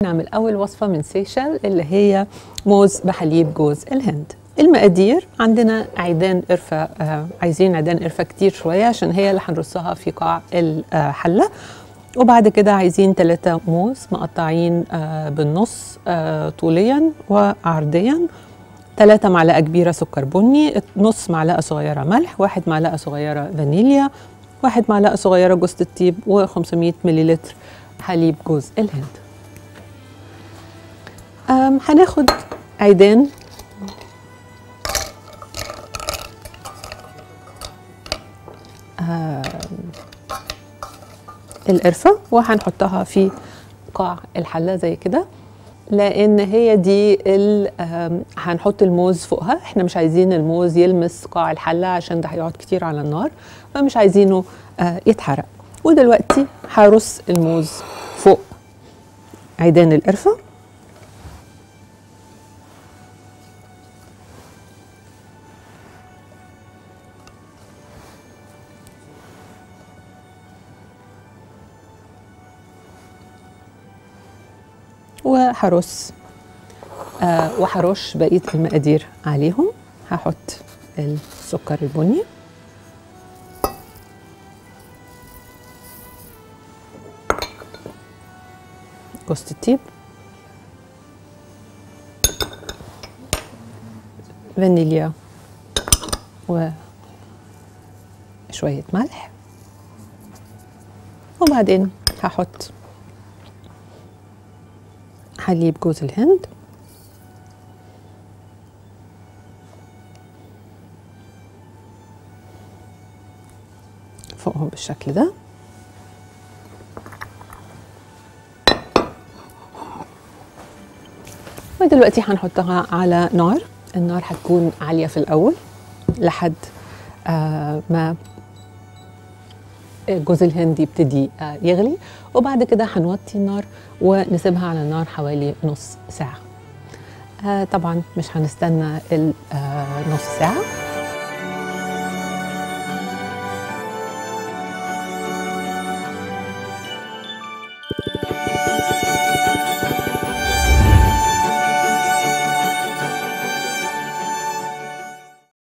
نعمل أول وصفة من سيشل اللي هي موز بحليب جوز الهند المقادير عندنا عيدان قرفة آه عايزين عيدان قرفة كتير شوية عشان هي اللي هنرصها في قاع الحلة وبعد كده عايزين ثلاثة موز مقطعين آه بالنص آه طوليا وعرضيا ثلاثة معلقة كبيرة سكر بني نص معلقة صغيرة ملح واحد معلقة صغيرة فانيليا واحد معلقة صغيرة جوز الطيب و500 مليلتر حليب جوز الهند هناخد عيدان القرفة وهنحطها في قاع الحلة زي كده لان هي دي هنحط الموز فوقها احنا مش عايزين الموز يلمس قاع الحله عشان ده هيقعد كتير على النار فمش عايزينه يتحرق ودلوقتي هرص الموز فوق عيدان القرفه وهرص آه وهرش بقيه المقادير عليهم هحط السكر البني جوز الطيب فانيليا وشوية ملح وبعدين هحط حليب جوز الهند فوقهم بالشكل ده ودلوقتي هنحطها على نار النار هتكون عالية في الأول لحد آه ما جوز الهند يبتدي آه يغلي وبعد كده هنوطي النار ونسيبها على النار حوالي نص ساعة آه طبعا مش هنستنى نص ساعة